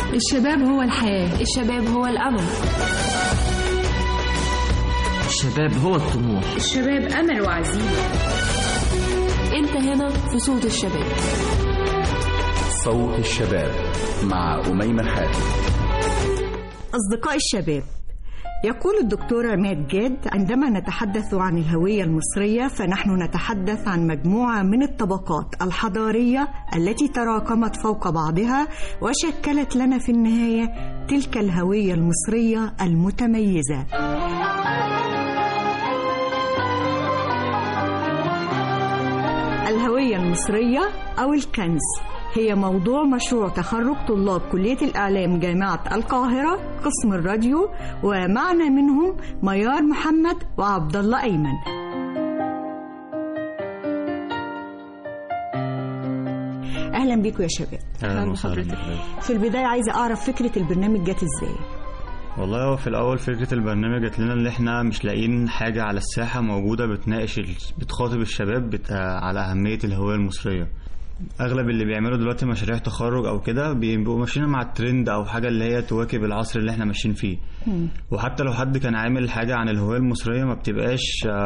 الشباب هو الحياة الشباب هو الأمل الشباب هو الطموح الشباب أمل وعزيمة أنت هنا في صوت الشباب صوت الشباب مع أميمة حاتم أصدقاء الشباب يقول الدكتور عماد جاد عندما نتحدث عن الهوية المصرية فنحن نتحدث عن مجموعة من الطبقات الحضارية التي تراكمت فوق بعضها وشكلت لنا في النهاية تلك الهوية المصرية المتميزة الهوية المصرية أو الكنز هي موضوع مشروع تخرج طلاب كلية الإعلام جامعة القاهرة قسم الراديو ومعنا منهم ميار محمد وعبد الله أيمن أهلا بكم يا شباب اهلا وسهلا في البداية عايزة أعرف فكرة البرنامج جت إزاي والله هو في الاول فكره البرنامج جات لنا اللي احنا مش لاقيين حاجه على الساحه موجوده بتناقش ال... بتخاطب الشباب بت... على اهميه الهويه المصريه اغلب اللي بيعملوا دلوقتي مشاريع تخرج او كده بيبقوا ماشيين مع الترند او حاجه اللي هي تواكب العصر اللي احنا ماشيين فيه وحتى لو حد كان عامل حاجه عن الهويه المصريه ما بتبقاش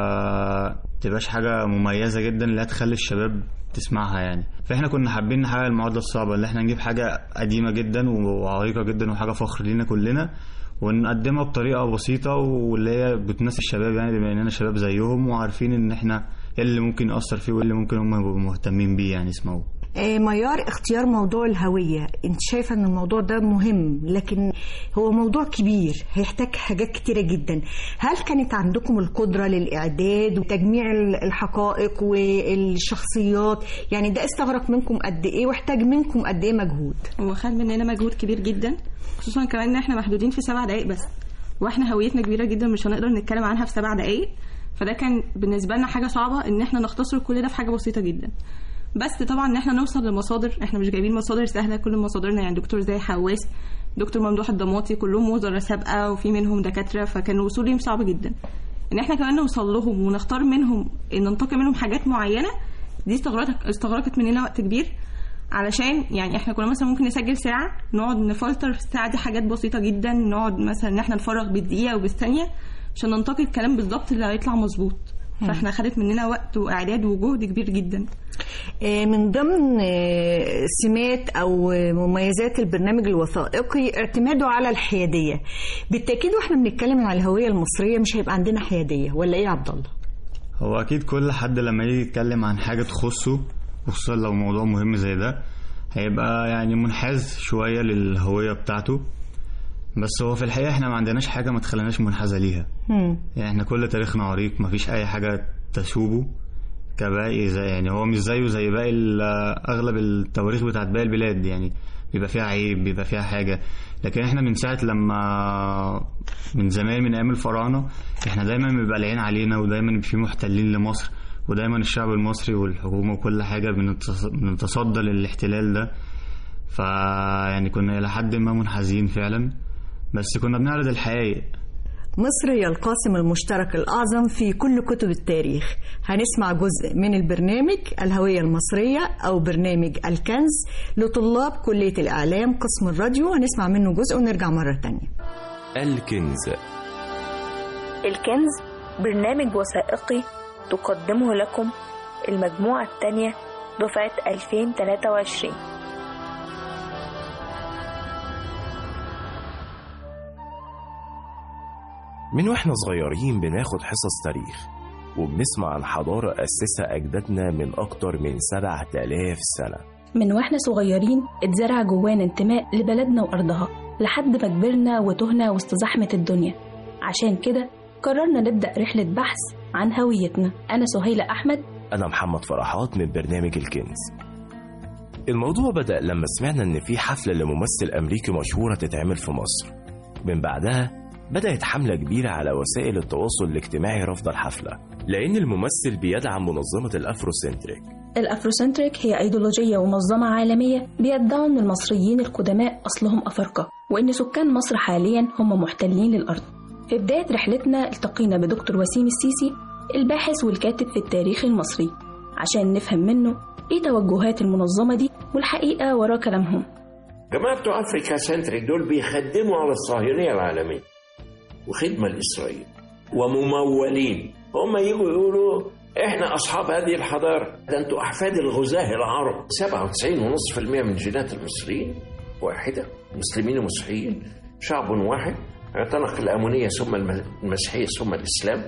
آه، بتبقاش حاجه مميزه جدا اللي هتخلي الشباب تسمعها يعني فاحنا كنا حابين نحقق المعادله الصعبه اللي احنا نجيب حاجه قديمه جدا وعريقه جدا وحاجه فخر لينا كلنا ونقدمها بطريقه بسيطه واللي هي بتناسب الشباب يعني بما اننا شباب زيهم وعارفين ان احنا ايه اللي ممكن ياثر فيه وايه اللي ممكن هم يبقوا مهتمين بيه يعني يسمعوه آه، ميار اختيار موضوع الهوية انت شايفة ان الموضوع ده مهم لكن هو موضوع كبير هيحتاج حاجات كتيرة جدا هل كانت عندكم القدرة للإعداد وتجميع ال- الحقائق والشخصيات يعني ده استغرق منكم قد ايه واحتاج منكم قد ايه مجهود هو خد مننا مجهود كبير جدا خصوصا كمان ان احنا محدودين في سبع دقايق بس واحنا هويتنا كبيره جدا مش هنقدر نتكلم عنها في سبع دقايق فده كان بالنسبه لنا حاجه صعبه ان احنا نختصر كل ده في حاجه بسيطه جدا بس طبعا ان احنا نوصل لمصادر احنا مش جايبين مصادر سهله كل مصادرنا يعني دكتور زي حواس دكتور ممدوح الضماطي كلهم وزراء سابقه وفي منهم دكاتره فكان الوصول ليهم صعب جدا ان احنا كمان نوصل لهم ونختار منهم ان ننتقي منهم حاجات معينه دي استغرقت استغرقت مننا وقت كبير علشان يعني احنا كنا مثلا ممكن نسجل ساعه نقعد نفلتر في الساعه دي حاجات بسيطه جدا نقعد مثلا ان احنا نفرغ بالدقيقه وبالثانيه عشان ننتقي الكلام بالظبط اللي هيطلع مظبوط فاحنا خدت مننا وقت واعداد وجهد كبير جدا آه، من ضمن آه، سمات او مميزات البرنامج الوثائقي اعتماده على الحياديه بالتاكيد واحنا بنتكلم عن الهويه المصريه مش هيبقى عندنا حياديه ولا ايه يا عبد الله هو اكيد كل حد لما يجي يتكلم عن حاجه تخصه وخصوصا لو موضوع مهم زي ده هيبقى يعني منحاز شويه للهويه بتاعته بس هو في الحقيقه احنا ما عندناش حاجه ما تخليناش منحازه ليها مم. يعني احنا كل تاريخنا عريق ما فيش اي حاجه تسوبه كباقي زي يعني هو مش زيه زي باقي ال- اغلب التواريخ بتاعت باقي البلاد يعني بيبقى فيها عيب بيبقى فيها حاجه لكن احنا من ساعه لما من زمان من ايام الفراعنه احنا دايما بيبقى العين علينا ودايما بيبقى في محتلين لمصر ودايما الشعب المصري والحكومه وكل حاجه بنتص- بنتصدى للاحتلال ده فيعني كنا الى حد ما منحازين فعلا بس كنا بنعرض الحقائق مصر هي القاسم المشترك الأعظم في كل كتب التاريخ هنسمع جزء من البرنامج الهوية المصرية أو برنامج الكنز لطلاب كلية الإعلام قسم الراديو هنسمع منه جزء ونرجع مرة تانية الكنز الكنز برنامج وثائقي تقدمه لكم المجموعة الثانية دفعة 2023 من واحنا صغيرين بناخد حصص تاريخ وبنسمع عن حضارة أسسها أجدادنا من أكتر من 7000 سنة من واحنا صغيرين اتزرع جوانا انتماء لبلدنا وأرضها لحد ما كبرنا وتهنا وسط زحمة الدنيا عشان كده قررنا نبدأ رحلة بحث عن هويتنا أنا سهيلة أحمد أنا محمد فرحات من برنامج الكنز الموضوع بدأ لما سمعنا إن في حفلة لممثل أمريكي مشهورة تتعمل في مصر من بعدها بدأت حملة كبيرة على وسائل التواصل الاجتماعي رفض الحفلة لأن الممثل بيدعم منظمة الأفروسنتريك الأفروسنتريك هي أيديولوجية ومنظمة عالمية بيدعوا إن المصريين القدماء أصلهم أفارقة وإن سكان مصر حاليا هم محتلين للأرض في بداية رحلتنا التقينا بدكتور وسيم السيسي الباحث والكاتب في التاريخ المصري عشان نفهم منه إيه توجهات المنظمة دي والحقيقة ورا كلامهم جماعة بتوع أفريكا سنتريك دول بيخدموا على الصهيونية العالمية وخدمة لإسرائيل وممولين هم يجوا يقولوا احنا اصحاب هذه الحضاره ده انتوا احفاد الغزاه العرب 97.5% من جينات المصريين واحده مسلمين ومسيحيين شعب واحد اعتنق الامونيه ثم المسيحيه ثم الاسلام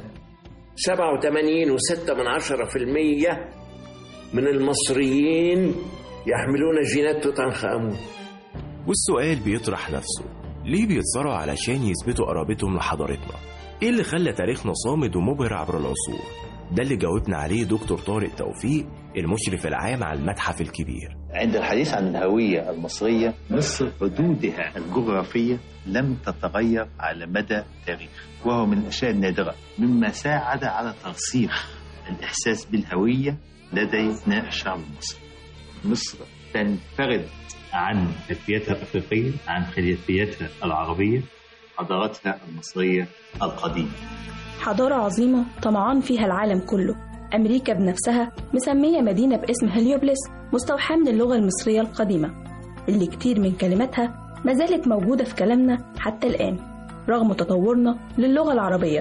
87.6 من عشرة في المية من المصريين يحملون جينات توت عنخ امون والسؤال بيطرح نفسه ليه بيتصارعوا علشان يثبتوا قرابتهم لحضارتنا ايه اللي خلى تاريخنا صامد ومبهر عبر العصور ده اللي جاوبنا عليه دكتور طارق توفيق المشرف العام على المتحف الكبير عند الحديث عن الهوية المصرية مصر حدودها الجغرافية لم تتغير على مدى التاريخ وهو من الأشياء النادرة مما ساعد على ترسيخ الإحساس بالهوية لدى أبناء الشعب المصري مصر تنفرد عن خلفيتها الأفريقية عن خلفيتها العربية حضارتها المصرية القديمة حضارة عظيمة طمعان فيها العالم كله أمريكا بنفسها مسمية مدينة باسم هليوبلس مستوحاة من اللغة المصرية القديمة اللي كتير من كلماتها ما زالت موجودة في كلامنا حتى الآن رغم تطورنا للغة العربية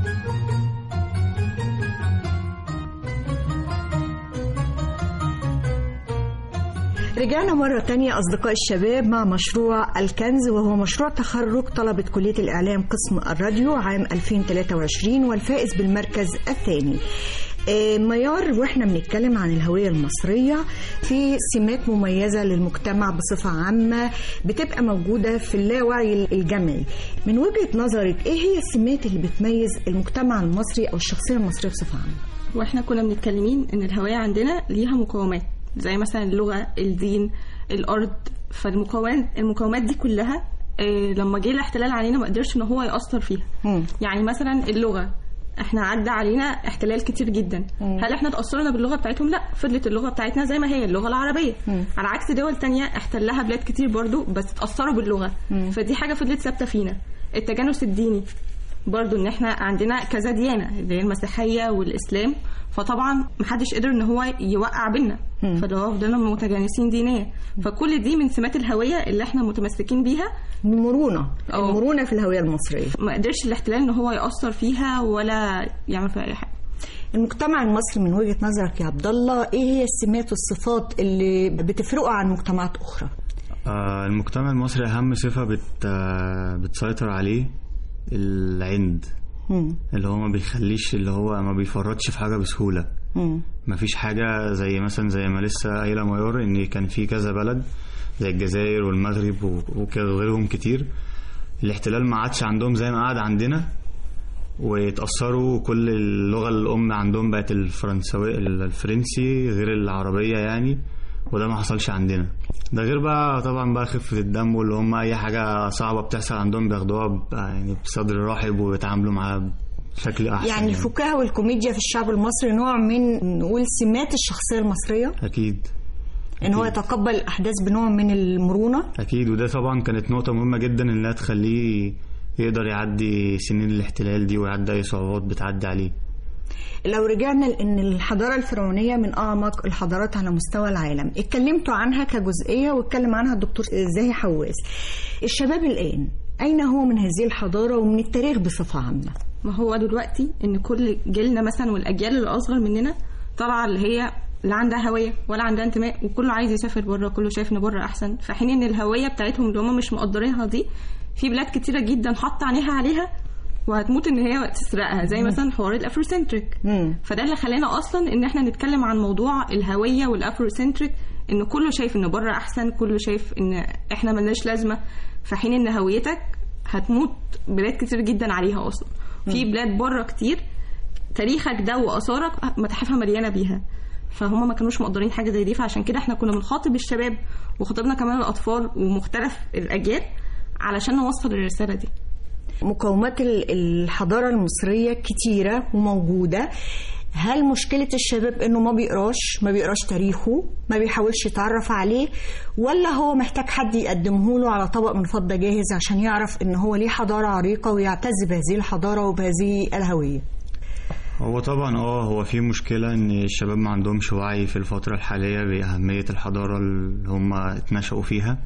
رجعنا مرة تانية أصدقاء الشباب مع مشروع الكنز وهو مشروع تخرج طلبة كلية الإعلام قسم الراديو عام 2023 والفائز بالمركز الثاني آه، ميار واحنا بنتكلم عن الهوية المصرية في سمات مميزة للمجتمع بصفة عامة بتبقى موجودة في اللاوعي الجمعي من وجهة نظرك ايه هي السمات اللي بتميز المجتمع المصري او الشخصية المصرية بصفة عامة واحنا كنا بنتكلمين ان الهوية عندنا ليها مقومات زي مثلا اللغة الدين الارض فالمقومات المقومات دي كلها آه، لما جه الاحتلال علينا ما قدرش ان هو يأثر فيها يعني مثلا اللغة احنا عدى علينا احتلال كتير جدا هل احنا تأثرنا باللغة بتاعتهم لا فضلت اللغة بتاعتنا زي ما هي اللغة العربية على عكس دول تانية احتلها بلاد كتير برضو بس اتأثروا باللغة فدي حاجة فضلت ثابتة فينا التجانس الديني برضو ان احنا عندنا كذا ديانة اللي هي المسيحية والاسلام فطبعا محدش قدر ان هو يوقع بينا فاللي هو فضلنا متجانسين دينيا فكل دي من سمات الهوية اللي احنا متمسكين بيها المرونة المرونة في الهوية المصرية ما قدرش الاحتلال ان هو يأثر فيها ولا يعمل فيها اي حاجة المجتمع المصري من وجهة نظرك يا عبد الله ايه هي السمات والصفات اللي بتفرقه عن مجتمعات اخرى آه، المجتمع المصري أهم صفة بت آه، بتسيطر عليه العند مم. اللي هو ما بيخليش اللي هو ما بيفرطش في حاجة بسهولة مم. ما فيش حاجة زي مثلا زي ما لسه قايلة ميار إن كان في كذا بلد زي الجزائر والمغرب و- وكده غيرهم كتير الاحتلال ما عادش عندهم زي ما قعد عندنا ويتأثروا كل اللغة الأم عندهم بقت الفرنساوي الفرنسي غير العربية يعني وده ما حصلش عندنا ده غير بقى طبعا بقى خفة الدم واللي هم أي حاجة صعبة بتحصل عندهم بياخدوها ب- يعني بصدر رحب ويتعاملوا معاها بشكل أحسن يعني الفكاهة والكوميديا في الشعب المصري نوع من نقول سمات الشخصية المصرية أكيد ان هو يتقبل الاحداث بنوع من المرونة أكيد وده طبعا كانت نقطة مهمة جدا إنها تخليه يقدر يعدي سنين الاحتلال دي ويعدي أي صعوبات بتعدي عليه لو رجعنا لان الحضاره الفرعونيه من اعمق الحضارات على مستوى العالم اتكلمتوا عنها كجزئيه واتكلم عنها الدكتور زاهي حواس الشباب الان اين هو من هذه الحضاره ومن التاريخ بصفه عامه ما هو دلوقتي ان كل جيلنا مثلا والاجيال اللي اصغر مننا طالعه اللي هي لا عندها هويه ولا عندها انتماء وكله عايز يسافر بره كله شايف ان بره احسن في حين ان الهويه بتاعتهم اللي هم مش مقدرينها دي في بلاد كتيره جدا حاطه عينيها عليها وهتموت ان هي تسرقها زي مم. مثلا حوار الافروسنتريك فده اللي خلانا اصلا ان احنا نتكلم عن موضوع الهويه والافروسنتريك ان كله شايف ان بره احسن كله شايف ان احنا ملناش لازمه في حين ان هويتك هتموت بلاد كتير جدا عليها اصلا في بلاد بره كتير تاريخك ده واثارك متاحفها مليانه بيها فهم ما كانوش مقدرين حاجه زي دي فعشان كده احنا كنا بنخاطب الشباب وخاطبنا كمان الاطفال ومختلف الاجيال علشان نوصل الرساله دي مقومات ال- الحضاره المصريه كتيره وموجوده هل مشكلة الشباب انه ما بيقراش ما بيقراش تاريخه ما بيحاولش يتعرف عليه ولا هو محتاج حد يقدمه له على طبق من فضة جاهز عشان يعرف ان هو ليه حضارة عريقة ويعتز بهذه الحضارة وبهذه الهوية هو طبعا اه هو في مشكلة ان الشباب ما عندهمش وعي في الفترة الحالية بأهمية الحضارة اللي هم اتنشأوا فيها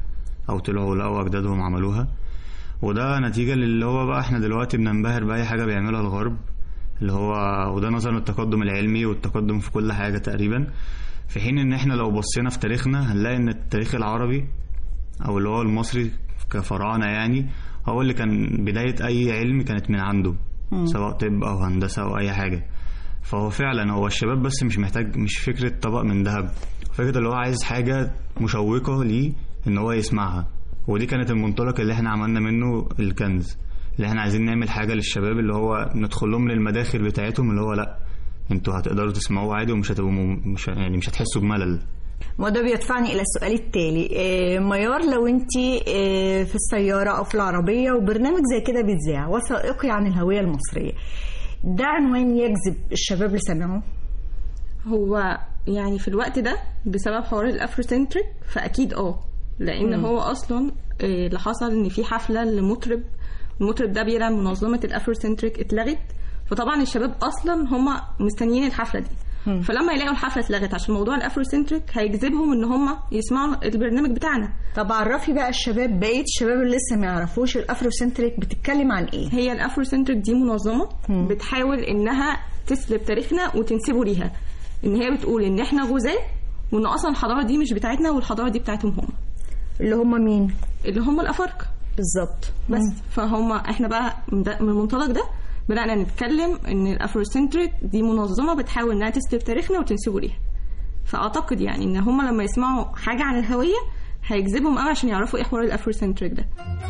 او طلعوا لقوا اجدادهم عملوها وده نتيجة للي هو بقى احنا دلوقتي بننبهر بأي حاجة بيعملها الغرب اللي هو وده نظرا للتقدم العلمي والتقدم في كل حاجة تقريبا في حين ان احنا لو بصينا في تاريخنا هنلاقي ان التاريخ العربي او اللي هو المصري كفراعنة يعني هو اللي كان بداية اي علم كانت من عنده مم. سواء طب او هندسة او اي حاجة فهو فعلا هو الشباب بس مش محتاج مش فكرة طبق من ذهب فكرة اللي هو عايز حاجة مشوقة ليه ان هو يسمعها ودي كانت المنطلق اللي احنا عملنا منه الكنز اللي احنا عايزين نعمل حاجة للشباب اللي هو ندخل لهم للمداخل بتاعتهم اللي هو لا انتوا هتقدروا تسمعوه عادي ومش هتبقوا مم- مش يعني مش هتحسوا بملل وده بيدفعني الى السؤال التالي آه، ميار لو انت آه، في السياره او في العربيه وبرنامج زي كده بيتذاع وثائقي عن الهويه المصريه ده عنوان يجذب الشباب لسماعه هو يعني في الوقت ده بسبب حوار الافروسنتريك فاكيد اه لان مم. هو اصلا آه، اللي حصل ان في حفله لمطرب المطرب ده بيلعب منظمه الافروسنتريك اتلغت فطبعا الشباب اصلا هم مستنيين الحفله دي مم. فلما يلاقوا الحفله اتلغت عشان موضوع الافروسنتريك هيجذبهم ان هم يسمعوا البرنامج بتاعنا طب عرفي بقى الشباب بقيه الشباب اللي لسه ما يعرفوش الافروسنتريك بتتكلم عن ايه هي الافروسنتريك دي منظمه بتحاول انها تسلب تاريخنا وتنسبه ليها ان هي بتقول ان احنا غزاة وان اصلا الحضاره دي مش بتاعتنا والحضاره دي بتاعتهم هم اللي هم مين اللي هم الافارقه بالظبط بس فهم احنا بقى من ده- من المنطلق ده بدأنا نتكلم ان الافروسنتريك دي منظمه بتحاول انها تسلب تاريخنا وتنسبه ليها فاعتقد يعني ان هم لما يسمعوا حاجه عن الهويه هيجذبهم قوي عشان يعرفوا ايه حوار الافروسنتريك ده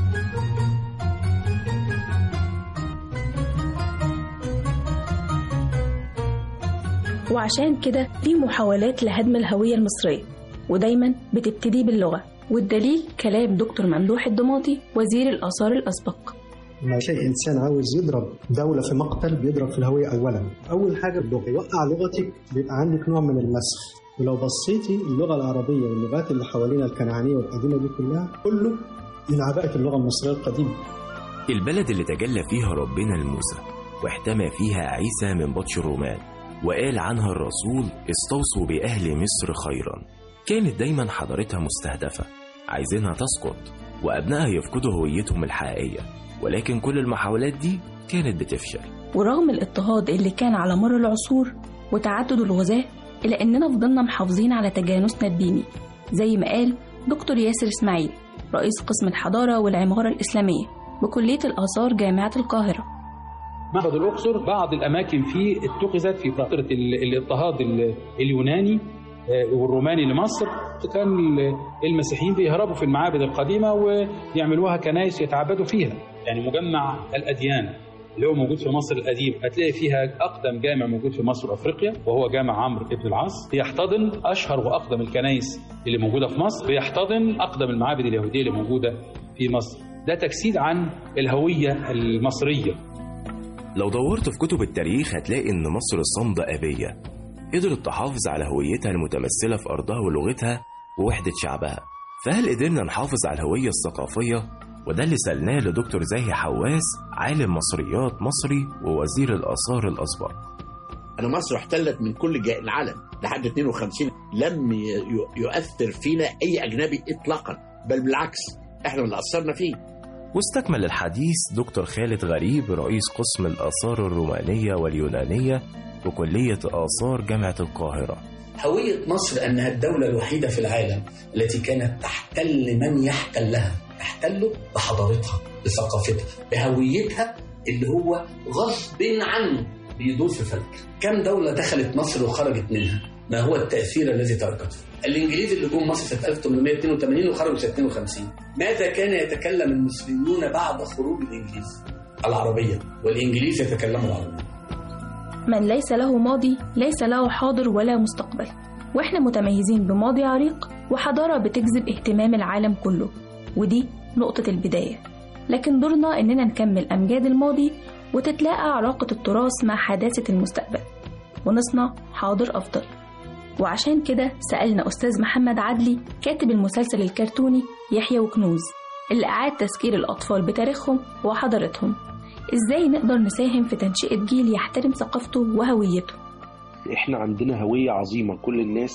وعشان كده في محاولات لهدم الهوية المصرية ودايما بتبتدي باللغة والدليل كلام دكتور ممدوح الضماطي وزير الآثار الأسبق لما يلاقي انسان عاوز يضرب دوله في مقتل بيضرب في الهويه اولا اول حاجه اللغه يوقع لغتك بيبقى عندك نوع من المسخ ولو بصيتي اللغه العربيه واللغات اللي حوالينا الكنعانيه والقديمه دي كلها كله من عباءه اللغه المصريه القديمه البلد اللي تجلى فيها ربنا لموسى واحتمى فيها عيسى من بطش الرومان وقال عنها الرسول استوصوا بأهل مصر خيرا كانت دايما حضارتها مستهدفة عايزينها تسقط وأبنائها يفقدوا هويتهم الحقيقية ولكن كل المحاولات دي كانت بتفشل ورغم الاضطهاد اللي كان على مر العصور وتعدد الغزاة إلا إننا فضلنا محافظين على تجانسنا الديني زي ما قال دكتور ياسر إسماعيل رئيس قسم الحضارة والعمارة الإسلامية بكلية الآثار جامعة القاهرة معبد الأقصر بعض الأماكن فيه اتخذت في فترة ال- الاضطهاد ال- اليوناني آه، والروماني لمصر كان ال- المسيحيين بيهربوا في المعابد القديمة ويعملوها كنائس يتعبدوا فيها يعني مجمع الأديان اللي هو موجود في مصر القديم هتلاقي فيها أقدم جامع موجود في مصر وأفريقيا وهو جامع عمرو بن العاص بيحتضن أشهر وأقدم الكنائس اللي موجودة في مصر بيحتضن أقدم المعابد اليهودية اللي موجودة في مصر ده تجسيد عن الهوية المصرية لو دورت في كتب التاريخ هتلاقي إن مصر صامدة أبية قدرت تحافظ على هويتها المتمثلة في أرضها ولغتها ووحدة شعبها فهل قدرنا نحافظ على الهوية الثقافية؟ وده اللي سألناه لدكتور زاهي حواس عالم مصريات مصري ووزير الآثار الأسبق أنا مصر احتلت من كل جاء العالم لحد 52 لم ي- ي- يؤثر فينا أي أجنبي إطلاقا بل بالعكس إحنا اللي أثرنا فيه واستكمل الحديث دكتور خالد غريب رئيس قسم الآثار الرومانية واليونانية وكلية آثار جامعة القاهرة هوية مصر أنها الدولة الوحيدة في العالم التي كانت تحتل من يحتلها تحتله بحضارتها بثقافتها بهويتها اللي هو غصب عنه بيدور في فلك كم دولة دخلت مصر وخرجت منها ما هو التأثير الذي تركته الإنجليز اللي جم مصر سنة 1882 وخرجوا سنة 52 ماذا كان يتكلم المصريون بعد خروج الإنجليز العربية والإنجليز يتكلموا العربية من ليس له ماضي ليس له حاضر ولا مستقبل واحنا متميزين بماضي عريق وحضارة بتجذب اهتمام العالم كله ودي نقطة البداية لكن دورنا إننا نكمل أمجاد الماضي وتتلاقى علاقة التراث مع حداثة المستقبل ونصنع حاضر أفضل وعشان كده سألنا أستاذ محمد عدلي كاتب المسلسل الكرتوني يحيى وكنوز اللي أعاد تذكير الأطفال بتاريخهم وحضارتهم إزاي نقدر نساهم في تنشئة جيل يحترم ثقافته وهويته احنا عندنا هوية عظيمة كل الناس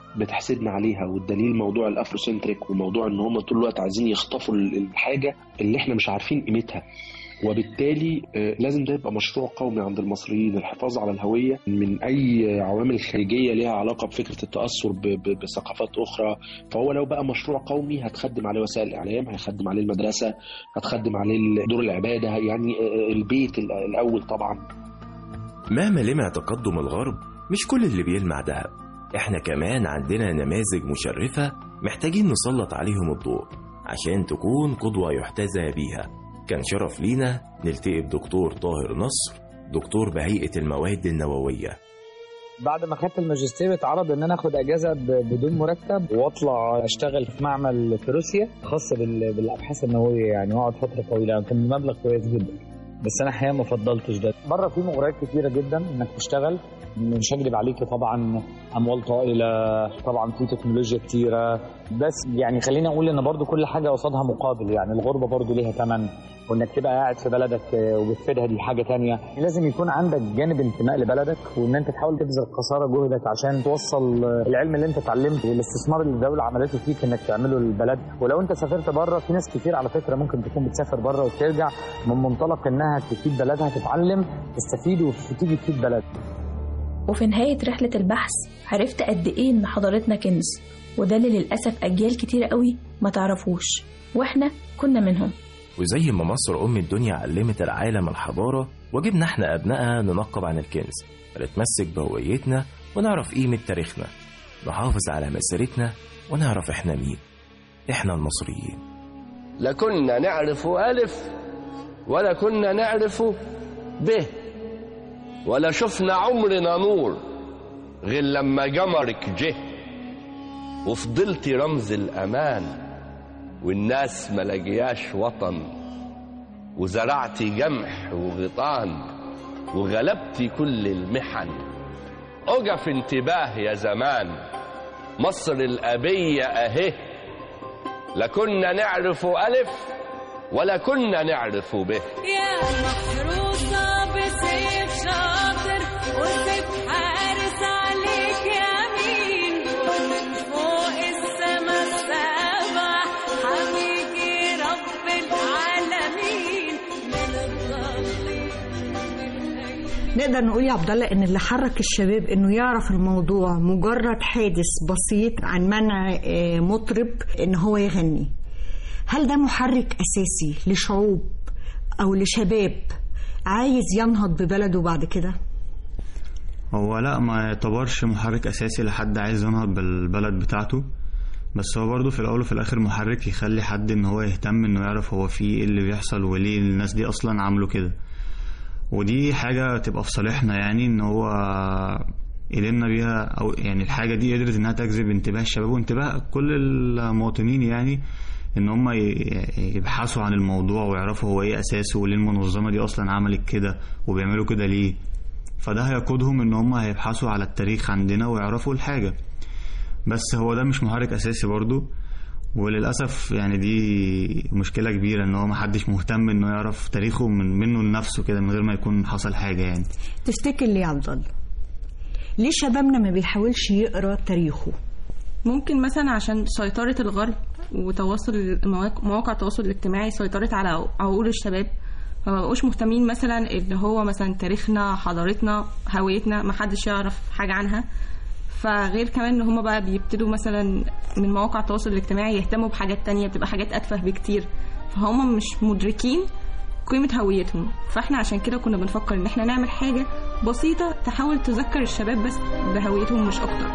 بتحسدنا عليها والدليل موضوع الافروسنتريك وموضوع ان هم طول الوقت عايزين يخطفوا الحاجه اللي احنا مش عارفين قيمتها وبالتالي لازم ده يبقى مشروع قومي عند المصريين الحفاظ على الهويه من اي عوامل خارجيه ليها علاقه بفكره التاثر بثقافات اخرى فهو لو بقى مشروع قومي هتخدم عليه وسائل الاعلام هيخدم عليه المدرسه هتخدم عليه دور العباده يعني البيت الاول طبعا مهما لمع تقدم الغرب مش كل اللي بيلمع دهب احنا كمان عندنا نماذج مشرفة محتاجين نسلط عليهم الضوء عشان تكون قدوة يحتذى بيها كان شرف لينا نلتقي بدكتور طاهر نصر دكتور بهيئة المواد النووية بعد ما خدت الماجستير اتعرض ان انا اخد اجازه بدون مرتب واطلع اشتغل في معمل في روسيا خاص بالابحاث النوويه يعني واقعد فتره طويله كان بمبلغ كويس جدا بس انا الحقيقه ما فضلتش ده بره في مغريات كتيره جدا انك تشتغل مش هكذب عليك طبعا اموال طائله طبعا في تكنولوجيا كتيره بس يعني خليني اقول ان برضو كل حاجه قصادها مقابل يعني الغربه برضو ليها ثمن وانك تبقى قاعد في بلدك وبتفيدها دي حاجه تانية لازم يكون عندك جانب انتماء لبلدك وان انت تحاول تبذل قصارى جهدك عشان توصل العلم اللي انت اتعلمته والاستثمار اللي الدوله عملته فيك انك تعمله للبلد ولو انت سافرت بره في ناس كتير على فكره ممكن تكون بتسافر بره وترجع من منطلق انها تفيد بلدها تتعلم تستفيد وتيجي تفيد بلد وفي نهاية رحلة البحث عرفت قد إيه إن حضارتنا كنز وده اللي للأسف أجيال كتير قوي ما تعرفوش وإحنا كنا منهم وزي ما مصر أم الدنيا علمت العالم الحضارة واجبنا إحنا أبنائها ننقب عن الكنز نتمسك بهويتنا ونعرف قيمة تاريخنا نحافظ على مسيرتنا ونعرف إحنا مين إحنا المصريين لا كنا نعرف ألف ولا كنا نعرف به ولا شفنا عمرنا نور غير لما جمرك جه وفضلتي رمز الأمان والناس ما لقياش وطن وزرعتي جمح وغيطان وغلبتي كل المحن أقف انتباه يا زمان مصر الأبية أهي لا كنا نعرف ألف ولا كنا نعرف به يا محروسة بسيف شاطر وسيف حارس عليك يمين ومن فوق السما السابع حميكي رب العالمين من الضالين نقدر نقول يا عبد الله ان اللي حرك الشباب انه يعرف الموضوع مجرد حادث بسيط عن منع آه، مطرب ان هو يغني هل ده محرك اساسي لشعوب او لشباب عايز ينهض ببلده بعد كده هو لا ما يعتبرش محرك اساسي لحد عايز ينهض بالبلد بتاعته بس هو برضه في الاول وفي الاخر محرك يخلي حد ان هو يهتم انه يعرف هو في ايه اللي بيحصل وليه الناس دي اصلا عملوا كده ودي حاجة تبقى في صالحنا يعني ان هو قدرنا بيها او يعني الحاجة دي قدرت انها تجذب انتباه الشباب وانتباه كل المواطنين يعني ان هم ي- يبحثوا عن الموضوع ويعرفوا هو ايه اساسه وليه المنظمة دي اصلا عملت كده وبيعملوا كده ليه فده هيقودهم ان هم هيبحثوا على التاريخ عندنا ويعرفوا الحاجة بس هو ده مش محرك اساسي برضو وللاسف يعني دي مشكله كبيره ان هو محدش مهتم انه يعرف تاريخه من منه لنفسه كده من غير ما يكون حصل حاجه يعني تفتكر ليه يا عبد الله ليه شبابنا ما بيحاولش يقرا تاريخه ممكن مثلا عشان سيطرة الغرب وتواصل مواق- مواقع التواصل الاجتماعي سيطرت على عقول الشباب فما بقوش مهتمين مثلا اللي هو مثلا تاريخنا حضارتنا هويتنا ما حدش يعرف حاجة عنها فغير كمان ان هم بقى بيبتدوا مثلا من مواقع التواصل الاجتماعي يهتموا بحاجات تانية بتبقى حاجات أتفه بكتير فهم مش مدركين قيمة هويتهم فاحنا عشان كده كنا بنفكر ان احنا نعمل حاجة بسيطة تحاول تذكر الشباب بس بهويتهم مش اكتر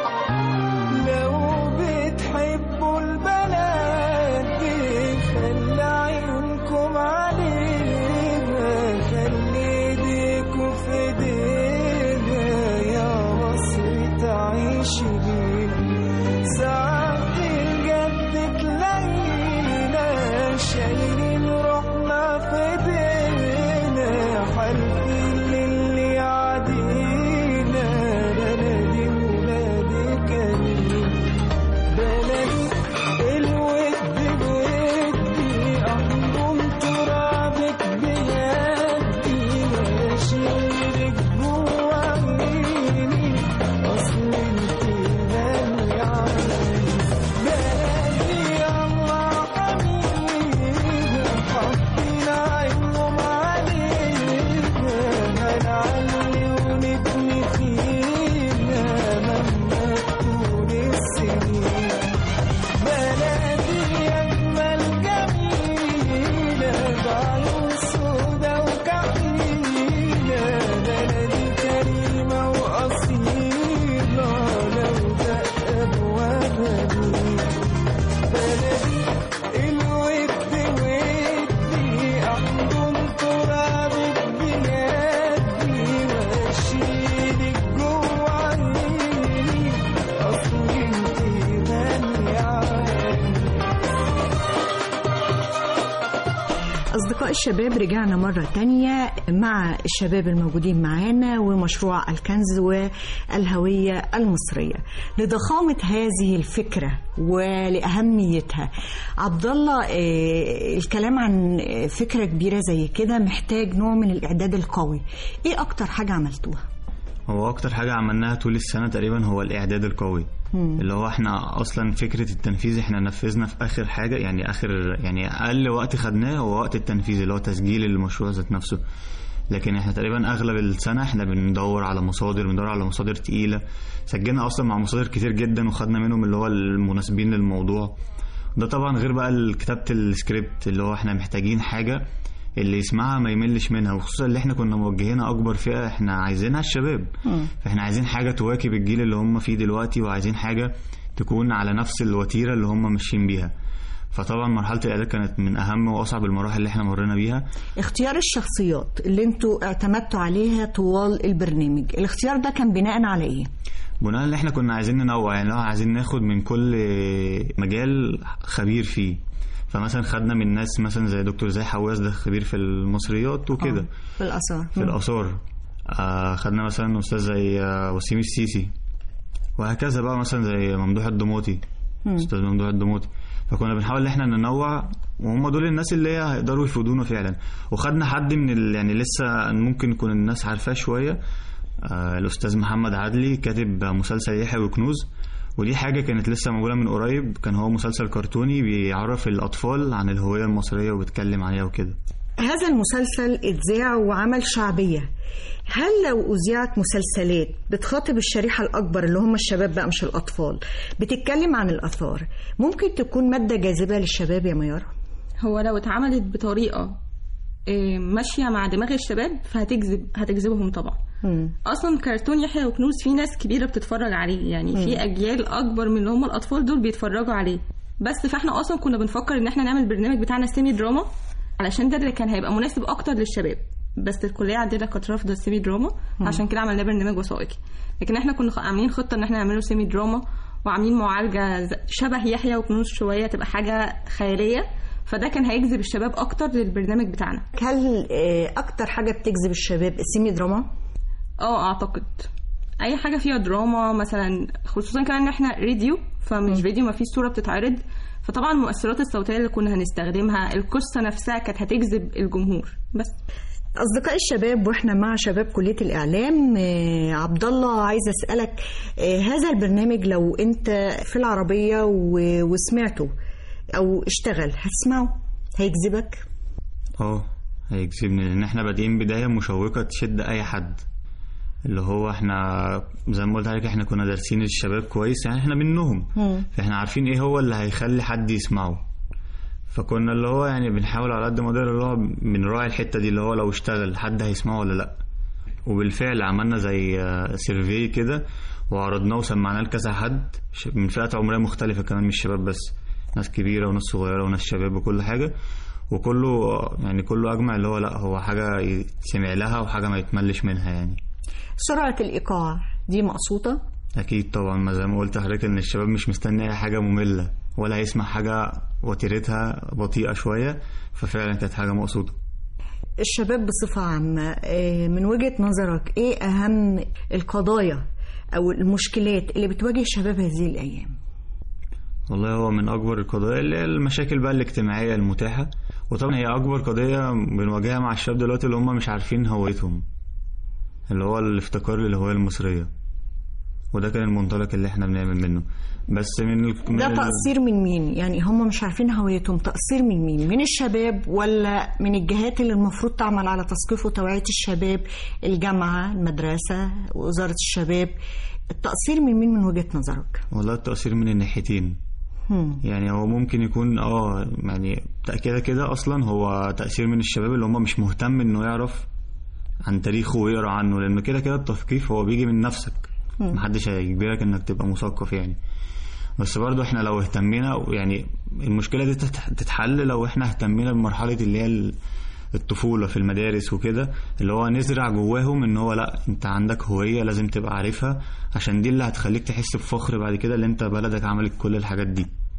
لو بتحبوا البلد دي خلي عيونكم علينا خلي ايديكوا في ايدينا يا مصر تعيش بينا ساعات الجد تلاقينا شايلين روحنا في ايدينا حالفين للي يعدينا بلدي ولادي أصدقاء الشباب رجعنا مرة تانية مع الشباب الموجودين معانا ومشروع الكنز والهوية المصرية لضخامة هذه الفكرة ولأهميتها عبد الله آه، الكلام عن فكرة كبيرة زي كده محتاج نوع من الإعداد القوي إيه أكتر حاجة عملتوها؟ هو اكتر حاجه عملناها طول السنه تقريبا هو الاعداد القوي مم. اللي هو احنا اصلا فكره التنفيذ احنا نفذنا في اخر حاجه يعني اخر يعني اقل وقت خدناه هو وقت التنفيذ اللي هو تسجيل المشروع ذات نفسه لكن احنا تقريبا اغلب السنه احنا بندور على مصادر بندور على مصادر تقيله سجلنا اصلا مع مصادر كتير جدا وخدنا منهم اللي هو المناسبين للموضوع ده طبعا غير بقى كتابه السكريبت اللي هو احنا محتاجين حاجه اللي يسمعها ما يملش منها وخصوصا اللي احنا كنا موجهينها اكبر فئه احنا عايزينها الشباب فاحنا عايزين حاجه تواكب الجيل اللي هم فيه دلوقتي وعايزين حاجه تكون على نفس الوتيره اللي هم ماشيين بيها فطبعا مرحله الاعداد كانت من اهم واصعب المراحل اللي احنا مرينا بيها اختيار الشخصيات اللي انتوا اعتمدتوا عليها طوال البرنامج الاختيار ده كان بناء على ايه؟ بناء اللي احنا كنا عايزين ننوع يعني لو عايزين ناخد من كل مجال خبير فيه فمثلا خدنا من ناس مثلا زي دكتور زي حواس ده خبير في المصريات وكده آه، في الآثار في الآثار آه خدنا مثلا أستاذ زي آه وسيم السيسي وهكذا بقى مثلا زي ممدوح الضموطي مم. أستاذ ممدوح الضموطي فكنا بنحاول ان احنا ننوع وهم دول الناس اللي هي هيقدروا يفيدونا فعلا وخدنا حد من ال... يعني لسه ممكن يكون الناس عارفاه شويه آه الاستاذ محمد عدلي كاتب مسلسل يحيى وكنوز ودي حاجه كانت لسه معموله من قريب كان هو مسلسل كرتوني بيعرف الاطفال عن الهويه المصريه وبيتكلم عليها وكده هذا المسلسل اتذاع وعمل شعبية هل لو أذيعت مسلسلات بتخاطب الشريحة الأكبر اللي هم الشباب بقى مش الأطفال بتتكلم عن الآثار ممكن تكون مادة جاذبة للشباب يا ميار هو لو اتعملت بطريقه آه، ماشيه مع دماغ الشباب فهتجذب هتجذبهم طبعا اصلا كرتون يحيى وكنوز في ناس كبيره بتتفرج عليه يعني مم. في اجيال اكبر من اللي هم الاطفال دول بيتفرجوا عليه بس فاحنا اصلا كنا بنفكر ان احنا نعمل البرنامج بتاعنا سيمي دراما علشان ده اللي كان هيبقى مناسب اكتر للشباب بس الكليه عندنا كانت رافضه السيمي دراما مم. عشان كده عملنا برنامج وثائقي لكن احنا كنا خ- عاملين خطه ان احنا نعمله سيمي دراما وعاملين معالجه ز- شبه يحيى وكنوز شويه تبقى حاجه خياليه فده كان هيجذب الشباب اكتر للبرنامج بتاعنا هل آه، أكتر حاجة بتجذب الشباب السيمي دراما؟ اه اعتقد اي حاجه فيها دراما مثلا خصوصا كمان ان احنا راديو فمش فيديو ما فيش صوره بتتعرض فطبعا المؤثرات الصوتيه اللي كنا هنستخدمها القصه نفسها كانت هتجذب الجمهور بس أصدقاء الشباب وإحنا مع شباب كلية الإعلام آه، عبد الله عايزة أسألك آه، هذا البرنامج لو أنت في العربية و- وسمعته أو اشتغل هتسمعه هيجذبك؟ اه هيجذبني لان احنا بادئين بدايه مشوقه تشد اي حد اللي هو احنا زي ما قلت عليك احنا كنا دارسين الشباب كويس يعني احنا منهم فاحنا عارفين ايه هو اللي هيخلي حد يسمعه فكنا اللي هو يعني بنحاول على قد ما نقدر اللي هو بنراعي الحته دي اللي هو لو اشتغل حد هيسمعه ولا لا وبالفعل عملنا زي سيرفي كده وعرضناه وسمعناه لكذا حد ش- من فئات عمريه مختلفه كمان مش شباب بس ناس كبيره وناس صغيره وناس شباب وكل حاجه وكله يعني كله اجمع اللي هو لا هو حاجه يسمع لها وحاجه ما يتملش منها يعني سرعة الإيقاع دي مقصودة اكيد طبعا ما زي ما قلت لحضرتك ان الشباب مش مستني اي حاجه ممله ولا هيسمع حاجه وتيرتها بطيئه شويه ففعلا كانت حاجه مقصوده الشباب بصفة عامة آه، من وجهة نظرك إيه أهم القضايا أو المشكلات اللي بتواجه الشباب هذه الأيام؟ والله هو من اكبر القضايا اللي هي المشاكل بقى الاجتماعيه المتاحه وطبعا هي اكبر قضيه بنواجهها مع الشباب دلوقتي اللي هم مش عارفين هويتهم اللي هو الافتقار للهويه المصريه وده كان المنطلق اللي احنا بنعمل منه بس من ال... من ده ال- تقصير من مين؟ يعني هم مش عارفين هويتهم تقصير من مين؟ من الشباب ولا من الجهات اللي المفروض تعمل على تثقيف وتوعية الشباب الجامعة المدرسة وزارة الشباب التقصير من مين من وجهة نظرك؟ والله التقصير من الناحيتين هم. يعني هو ممكن يكون اه يعني كده كده اصلا هو تأثير من الشباب اللي هم مش مهتم انه يعرف عن تاريخه ويقرا عنه لانه كده كده التثقيف هو بيجي من نفسك مم. محدش هيجبرك انك تبقى مثقف يعني بس برضو احنا لو اهتمينا يعني المشكلة دي تتح- تتحل لو احنا اهتمينا بمرحلة اللي هي ال- الطفولة في المدارس وكده اللي هو نزرع جواهم ان هو لا انت عندك هوية لازم تبقى عارفها عشان دي اللي هتخليك تحس بفخر بعد كده اللي انت بلدك عملت كل الحاجات دي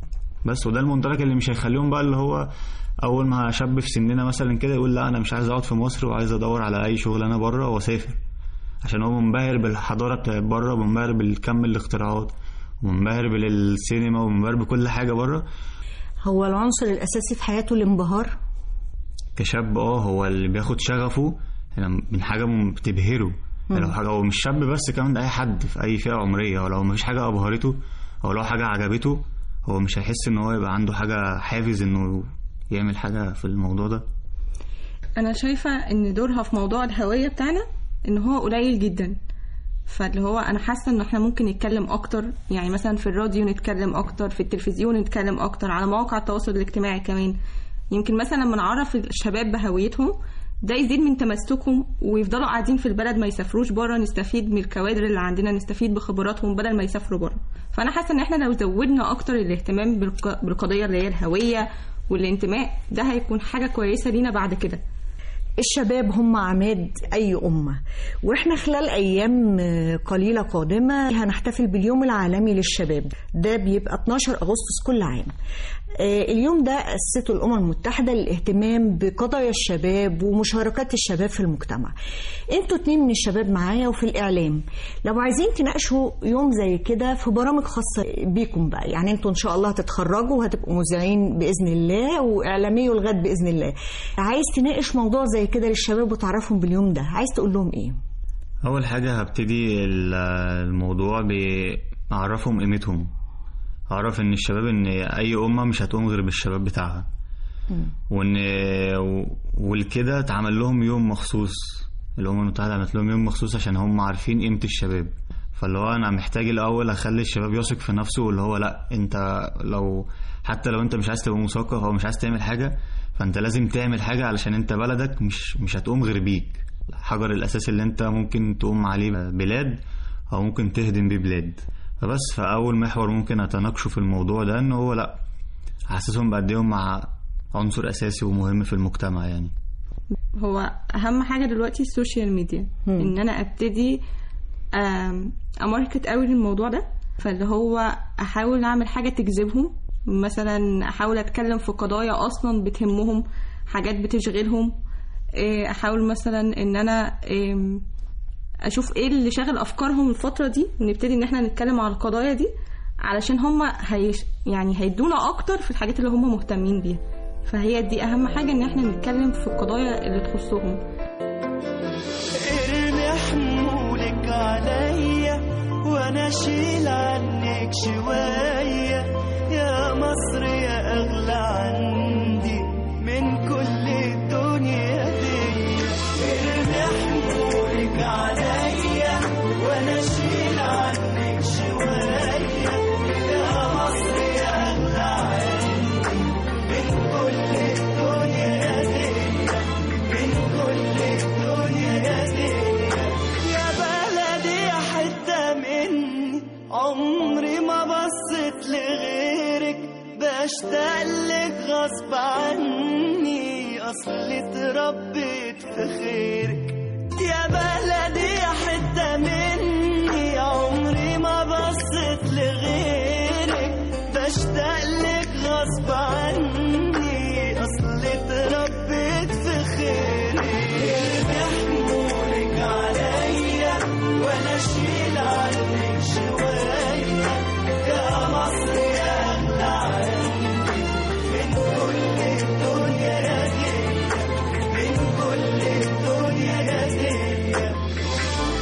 بس وده المنطلق اللي مش هيخليهم بقى اللي هو اول ما شاب في سننا مثلا كده يقول لا انا مش عايز اقعد في مصر وعايز ادور على اي شغلانه بره واسافر عشان هو منبهر بالحضاره بتاعت بره ومنبهر بالكم الاختراعات ومنبهر بالسينما ومنبهر بكل حاجه بره هو العنصر الاساسي في حياته الانبهار كشاب اه هو اللي بياخد شغفه من حاجه بتبهره مم. لو حاجه هو مش شاب بس كمان ده اي حد في اي فئه عمريه ولو مفيش حاجه ابهرته او لو حاجه عجبته هو مش هيحس ان هو يبقى عنده حاجه حافز انه يعمل حاجه في الموضوع ده انا شايفه ان دورها في موضوع الهويه بتاعنا ان هو قليل جدا فاللي هو انا حاسه ان احنا ممكن نتكلم اكتر يعني مثلا في الراديو نتكلم اكتر في التلفزيون نتكلم اكتر على مواقع التواصل الاجتماعي كمان يمكن مثلا لما نعرف الشباب بهويتهم ده يزيد من تمسكهم ويفضلوا قاعدين في البلد ما يسافروش بره نستفيد من الكوادر اللي عندنا نستفيد بخبراتهم بدل ما يسافروا بره فانا حاسه ان احنا لو زودنا اكتر الاهتمام بالق- بالقضيه اللي هي الهويه والانتماء ده هيكون حاجه كويسه لينا بعد كده الشباب هم عماد أي أمة وإحنا خلال أيام قليلة قادمة هنحتفل باليوم العالمي للشباب ده بيبقى 12 أغسطس كل عام آه، اليوم ده أسسته الأمم المتحدة للاهتمام بقضايا الشباب ومشاركات الشباب في المجتمع انتوا اتنين من الشباب معايا وفي الإعلام لو عايزين تناقشوا يوم زي كده في برامج خاصة بيكم بقى يعني انتوا إن شاء الله هتتخرجوا وهتبقوا مذيعين بإذن الله وإعلامي الغد بإذن الله عايز تناقش موضوع زي كده للشباب وتعرفهم باليوم ده عايز تقول لهم إيه اول حاجه هبتدي ال- الموضوع باعرفهم قيمتهم اعرف ان الشباب ان اي امه مش هتقوم غير بالشباب بتاعها وان والكده اتعمل لهم يوم مخصوص الامم المتحده عملت لهم يوم مخصوص عشان هم عارفين قيمه الشباب فاللي هو انا محتاج الاول اخلي الشباب يثق في نفسه واللي هو لا انت لو حتى لو انت مش عايز تبقى مثقف او مش عايز تعمل حاجه فانت لازم تعمل حاجه علشان انت بلدك مش مش هتقوم غير بيك الحجر الاساسي اللي انت ممكن تقوم عليه بلاد او ممكن تهدم بيه بلاد فبس فاول محور ممكن اتناقشه في الموضوع ده ان هو لا احسسهم بقد ايه هم مع عنصر اساسي ومهم في المجتمع يعني هو اهم حاجه دلوقتي السوشيال ميديا مم. ان انا ابتدي آم، اماركت قوي للموضوع ده فاللي هو احاول اعمل حاجه تجذبهم مثلا احاول اتكلم في قضايا اصلا بتهمهم حاجات بتشغلهم إيه، احاول مثلا ان انا إم، اشوف ايه اللي شاغل افكارهم الفتره دي ونبتدي ان احنا نتكلم على القضايا دي علشان هم هيش يعني هيدونا اكتر في الحاجات اللي هم مهتمين بيها فهي دي اهم حاجه ان احنا نتكلم في القضايا اللي تخصهم ارمي حمولك عليا وانا اشيل عنك شوية يا مصر يا اغلى عندي من كل الدنيا دي ارمي حمولك عليا وانا اشيل عنك شوية يا مصر يا اغلى عندي من كل الدنيا دي من كل الدنيا دي يا بلدي حتة مني عمري ما بصيت لغيرك بشتاق لك غصب عني اصلي اتربيت في خيرك يا بلدي حتة مني عمري ما بصيت لغيرك بشتاق لك غصب عني اصلي اتربيت في خيرك يحمولك عليا وانا اشيل عنك شوية يا مصر يا اغلى عندي من كل الدنيا دي من كل الدنيا دي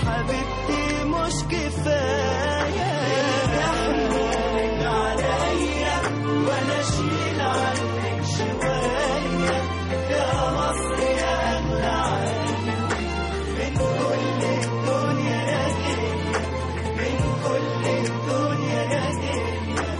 حبيبتي مش كفاية تحملك عليا وانا اشيل عنك شوية يا مصر يا اغلى عالي من كل الدنيا يا دنيا من كل الدنيا يا دنيا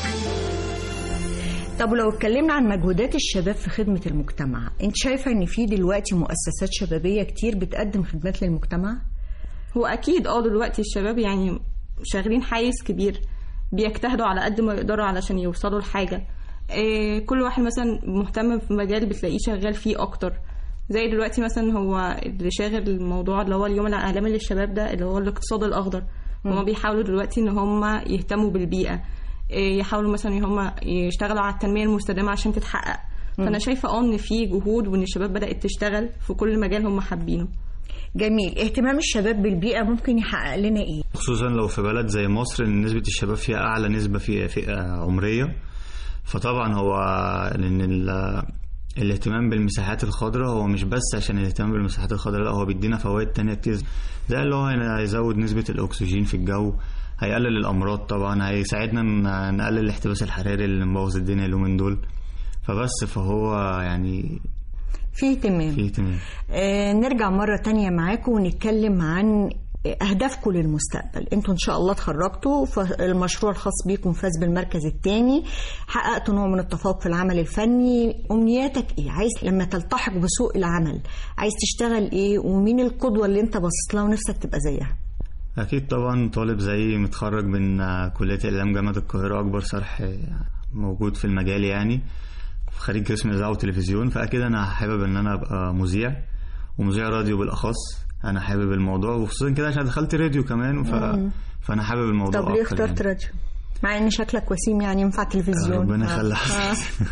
طب لو اتكلمنا عن مجهودات الشباب في خدمة المجتمع انت شايفة ان في دلوقتي مؤسسات شبابية كتير بتقدم خدمات للمجتمع هو اكيد اه دلوقتي الشباب يعني شغالين حيز كبير بيجتهدوا على قد ما يقدروا علشان يوصلوا لحاجه إيه كل واحد مثلا مهتم في مجال بتلاقيه شغال فيه اكتر زي دلوقتي مثلا هو اللي شاغل الموضوع اللي هو اليوم العالمي للشباب ده اللي هو الاقتصاد الاخضر هما بيحاولوا دلوقتي ان هم يهتموا بالبيئه إيه يحاولوا مثلا ان هم يشتغلوا على التنميه المستدامه عشان تتحقق مم. فانا شايفه اه ان في جهود وان الشباب بدات تشتغل في كل مجال هم حابينه جميل اهتمام الشباب بالبيئة ممكن يحقق لنا ايه خصوصا لو في بلد زي مصر ان نسبة الشباب فيها اعلى نسبة في فئة عمرية فطبعا هو لان ال- الاهتمام بالمساحات الخضراء هو مش بس عشان الاهتمام بالمساحات الخضراء لا هو بيدينا فوائد تانية كتير زي اللي هو هيزود نسبة الأكسجين في الجو هيقلل الأمراض طبعا هيساعدنا ن- نقلل الاحتباس الحراري اللي مبوظ الدنيا اليومين دول فبس فهو يعني في اهتمام في اهتمام آه نرجع مرة تانية معاكم ونتكلم عن أهدافكم للمستقبل انتوا إن شاء الله اتخرجتوا فالمشروع الخاص بيكم فاز بالمركز الثاني حققتوا نوع من التفوق في العمل الفني أمنياتك إيه عايز لما تلتحق بسوق العمل عايز تشتغل إيه ومين القدوة اللي انت باصص لها ونفسك تبقى زيها أكيد طبعا طالب زي متخرج من آه، كلية الإعلام جامعة القاهرة أكبر صرح آه، موجود في المجال يعني خريج قسم إذاعة وتلفزيون فأكيد أنا حابب إن أنا أبقى مذيع ومذيع راديو بالأخص أنا حابب الموضوع وخصوصا كده عشان دخلت راديو كمان ف... مم. فأنا حابب الموضوع طب ليه أكتر اخترت يعني. راديو مع ان شكلك وسيم يعني ينفع تلفزيون ربنا آه. يخلي آه. حضرتك.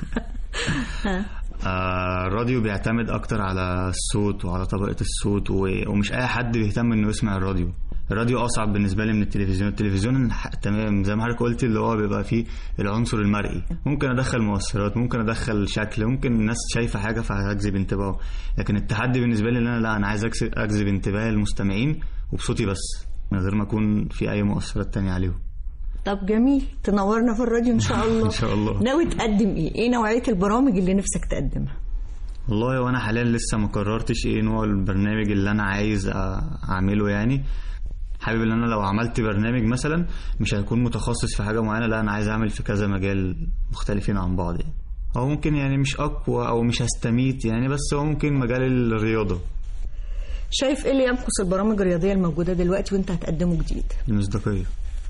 آه. آه، الراديو بيعتمد اكتر على الصوت وعلى طبقة الصوت و... ومش اي حد بيهتم انه يسمع الراديو الراديو اصعب بالنسبه لي من التلفزيون التلفزيون ح- تمام زي ما حضرتك قلت اللي هو بيبقى فيه العنصر المرئي ممكن ادخل مؤثرات ممكن ادخل شكل ممكن الناس شايفه حاجه فهجذب انتباهه لكن التحدي بالنسبه لي ان انا لا انا عايز أكس- اجذب انتباه المستمعين وبصوتي بس من غير ما اكون في اي مؤثرات تانية عليهم طب جميل تنورنا في الراديو ان شاء الله ان شاء الله ناوي تقدم ايه ايه نوعيه البرامج اللي نفسك تقدمها والله وانا حاليا لسه ما قررتش ايه نوع البرنامج اللي انا عايز أ- اعمله يعني حابب ان انا لو عملت برنامج مثلا مش هيكون متخصص في حاجه معينه لا انا عايز اعمل في كذا مجال مختلفين عن بعض يعني هو ممكن يعني مش اقوى او مش هستميت يعني بس هو ممكن مجال الرياضه شايف ايه اللي ينقص البرامج الرياضيه الموجوده دلوقتي وانت هتقدمه جديد المصداقيه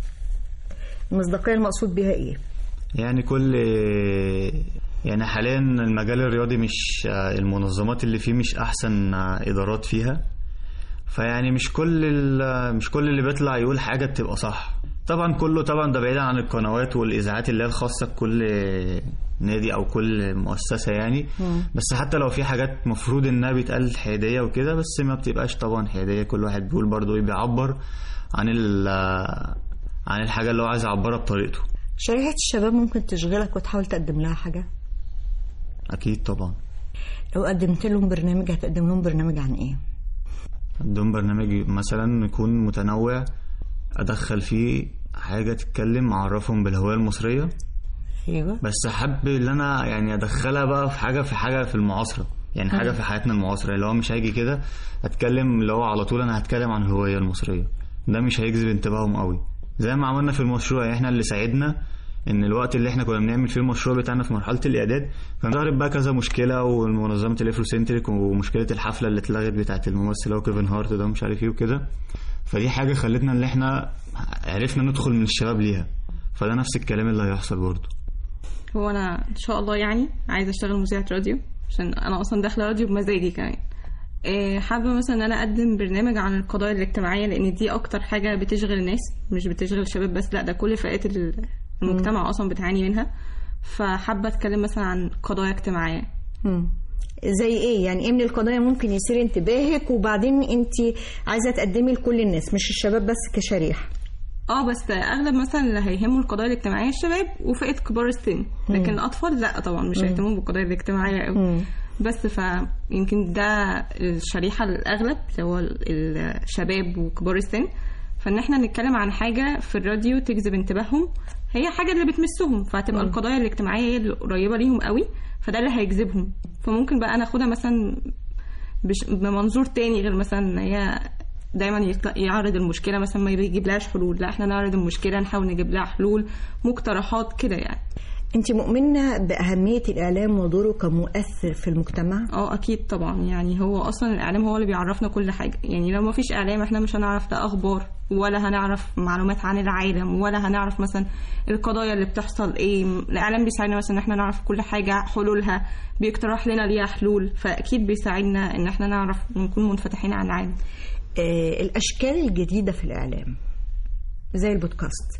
المصداقيه المقصود بيها ايه يعني كل يعني حاليا المجال الرياضي مش المنظمات اللي فيه مش احسن ادارات فيها فيعني مش كل ال- مش كل اللي بيطلع يقول حاجه بتبقى صح طبعا كله طبعا ده بعيدا عن القنوات والاذاعات اللي هي الخاصه بكل نادي او كل مؤسسه يعني بس حتى لو في حاجات مفروض انها بيتقال حياديه وكده بس ما بتبقاش طبعا حياديه كل واحد بيقول برضه ايه بيعبر عن ال عن الحاجه اللي هو عايز يعبرها بطريقته شريحه الشباب ممكن تشغلك وتحاول تقدم لها حاجه اكيد طبعا لو قدمت لهم برنامج هتقدم لهم برنامج عن ايه عندهم برنامج مثلا يكون متنوع ادخل فيه حاجه تتكلم اعرفهم بالهويه المصريه ايوه بس حابب ان انا يعني ادخلها بقى في حاجه في حاجه في المعاصره يعني حاجه مم. في حياتنا المعاصره اللي هو مش هيجي كده اتكلم اللي هو على طول انا هتكلم عن الهويه المصريه ده مش هيجذب انتباههم قوي زي ما عملنا في المشروع يعني احنا اللي ساعدنا ان الوقت اللي احنا كنا بنعمل فيه المشروع بتاعنا في مرحله الاعداد كان ظهرت بقى كذا مشكله ومنظمه الافروسنتريك ومشكله الحفله اللي اتلغت بتاعه الممثل اللي هو كيفن هارت ده مش عارف ايه وكده فدي حاجه خلتنا ان احنا عرفنا ندخل من الشباب ليها فده نفس الكلام اللي هيحصل برضه هو انا ان شاء الله يعني عايزه اشتغل مذيعه راديو عشان انا اصلا داخله راديو بمزاجي كمان إيه، حابه مثلا ان انا اقدم برنامج عن القضايا الاجتماعيه لان دي اكتر حاجه بتشغل الناس مش بتشغل الشباب بس لا ده كل فئات ال- المجتمع اصلا بتعاني منها فحابه اتكلم مثلا عن قضايا اجتماعيه مم. زي ايه يعني ايه من القضايا ممكن يثير انتباهك وبعدين انت عايزه تقدمي لكل الناس مش الشباب بس كشريحه اه بس اغلب مثلا اللي هيهموا القضايا الاجتماعيه الشباب وفئه كبار السن لكن مم. الاطفال لا طبعا مش مم. هيهتموا بالقضايا الاجتماعيه قوي مم. بس فيمكن ده الشريحه الاغلب اللي هو الشباب وكبار السن فان احنا نتكلم عن حاجه في الراديو تجذب انتباههم هي حاجه اللي بتمسهم فهتبقى مم. القضايا الاجتماعيه هي اللي قريبه ليهم قوي فده اللي هيجذبهم فممكن بقى انا اخدها مثلا بش- بمنظور تاني غير مثلا ان هي دايما يطلع يعرض المشكله مثلا ما يجيب لهاش حلول لا احنا نعرض المشكله نحاول نجيب لها حلول مقترحات كده يعني انت مؤمنه باهميه الاعلام ودوره كمؤثر في المجتمع اه اكيد طبعا يعني هو اصلا الاعلام هو اللي بيعرفنا كل حاجه يعني لو ما فيش اعلام احنا مش هنعرف لا اخبار ولا هنعرف معلومات عن العالم ولا هنعرف مثلا القضايا اللي بتحصل ايه الاعلام بيساعدنا مثلا ان احنا نعرف كل حاجه حلولها بيقترح لنا ليها حلول فاكيد بيساعدنا ان احنا نعرف ونكون منفتحين على العالم آه الاشكال الجديده في الاعلام زي البودكاست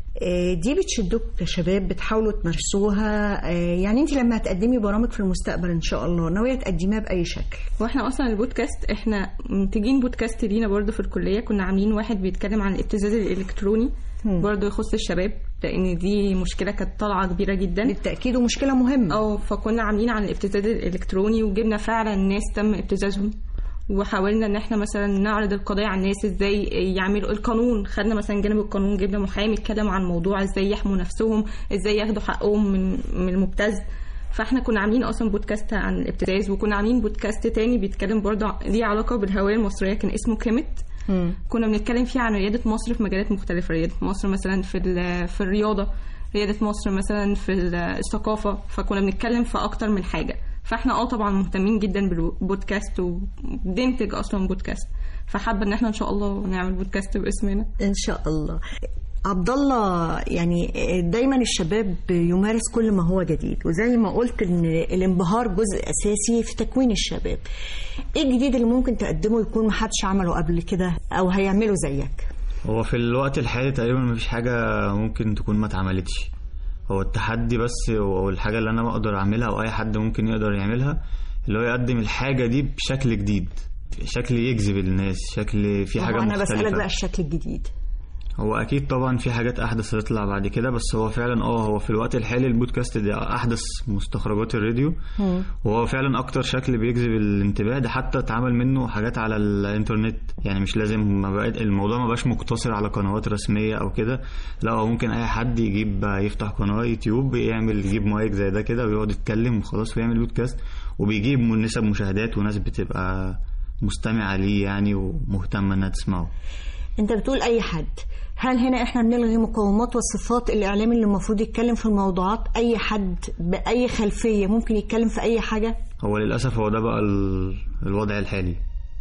آه دي بتشدكم كشباب بتحاولوا تمارسوها آه يعني انت لما هتقدمي برامج في المستقبل ان شاء الله ناويه تقدميها باي شكل واحنا اصلا البودكاست احنا منتجين بودكاست لينا برضه في الكليه كنا عاملين واحد بيتكلم عن الابتزاز الالكتروني برضه يخص الشباب لان دي مشكله كانت طالعه كبيره جدا بالتاكيد ومشكله مهمه اه فكنا عاملين عن الابتزاز الالكتروني وجبنا فعلا ناس تم ابتزازهم وحاولنا ان احنا مثلا نعرض القضايا على الناس ازاي يعملوا القانون خدنا مثلا جانب القانون جبنا محامي يتكلم عن موضوع ازاي يحموا نفسهم ازاي ياخدوا حقهم من من المبتز فاحنا كنا عاملين اصلا بودكاست عن الابتزاز وكنا عاملين بودكاست تاني بيتكلم برضه ليه علاقه بالهويه المصريه كان اسمه كيمت كنا بنتكلم فيه عن رياده مصر في مجالات مختلفه رياده مصر مثلا في ال- في الرياضه رياده مصر مثلا في ال- الثقافه فكنا بنتكلم في اكتر من حاجه فاحنا اه طبعا مهتمين جدا بالبودكاست وبننتج اصلا بودكاست فحابه ان احنا ان شاء الله نعمل بودكاست باسمنا ان شاء الله عبد الله يعني دايما الشباب يمارس كل ما هو جديد وزي ما قلت ان الانبهار جزء اساسي في تكوين الشباب ايه الجديد اللي ممكن تقدمه يكون محدش عمله قبل كده او هيعمله زيك هو في الوقت الحالي تقريبا مفيش حاجة ممكن تكون ما اتعملتش هو التحدي بس او الحاجة اللي انا بقدر اعملها او اي حد ممكن يقدر يعملها اللي هو يقدم الحاجة دي بشكل جديد شكل يجذب الناس شكل في حاجة انا مختلفة بسالك بقى الشكل الجديد هو اكيد طبعا في حاجات احدث هتطلع بعد كده بس هو فعلا اه هو في الوقت الحالي البودكاست ده احدث مستخرجات الراديو وهو فعلا اكتر شكل بيجذب الانتباه ده حتى اتعمل منه حاجات على الانترنت يعني مش لازم ما بقى الموضوع ما بقاش مقتصر على قنوات رسميه او كده لا هو ممكن اي حد يجيب يفتح قناه يوتيوب يعمل يجيب مايك زي ده كده ويقعد يتكلم وخلاص ويعمل بودكاست وبيجيب نسب مشاهدات وناس بتبقى مستمعه ليه يعني ومهتمه انها تسمعه انت بتقول اي حد هل هنا احنا بنلغي مقومات وصفات الاعلام اللي المفروض يتكلم في الموضوعات اي حد باي خلفيه ممكن يتكلم في اي حاجه هو للاسف هو ده بقى ال- الوضع الحالي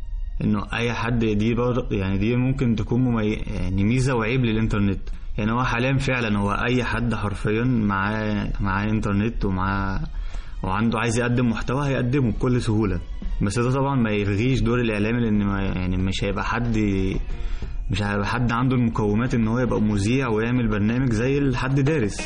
انه اي حد دي برضه يعني دي ممكن تكون ممي... يعني ميزه وعيب للانترنت يعني هو حاليا فعلا هو اي حد حرفيا معاه معاه انترنت ومعاه وعنده عايز يقدم محتوى هيقدمه بكل سهوله بس ده طبعا ما يلغيش دور الاعلامي لان ما يعني مش هيبقى حد مش هيبقى حد عنده المقومات ان هو يبقى مذيع ويعمل برنامج زي الحد دارس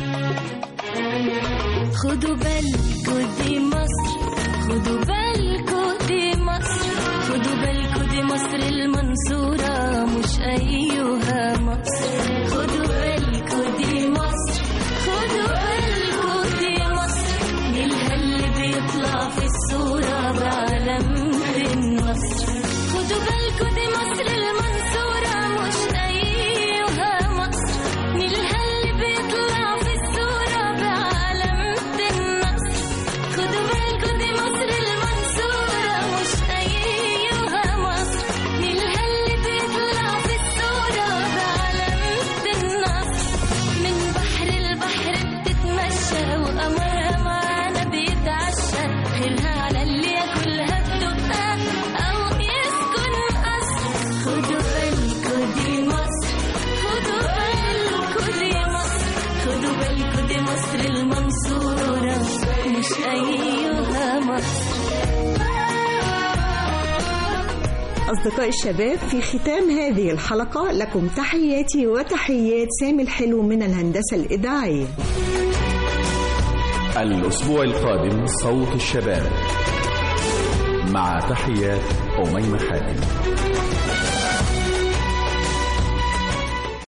خدوا بالكوا دي مصر خدوا بالكوا دي مصر خدوا بالكوا دي مصر المنصورة مش أيها مصر خدوا بالكوا دي مصر خدوا بالكوا دي مصر نيلها اللي بيطلع في الصورة بعلامة النصر خدوا بالكوا دي مصر المنصورة مش أيها مصر نيلها اللي بيطلع في الصورة بعلامة النصر خدوا بالكوا دي مصر المنصورة مش أيها مصر نيلها اللي بيطلع في الصورة بعلامة النصر من بحر البحر بتتمشى وقمرها معانا بيتعشى خيرها على اللي ياكلها بتبقى أو يسكن قصر خدوا بالكوا دي مصر خدوا بالكوا دي مصر خدوا بالكوا دي مصر المنصورة مش أيها مصر أصدقاء الشباب في ختام هذه الحلقة لكم تحياتي وتحيات سامي الحلو من الهندسة الإذاعية الأسبوع القادم صوت الشباب مع تحيات أميمة حاتم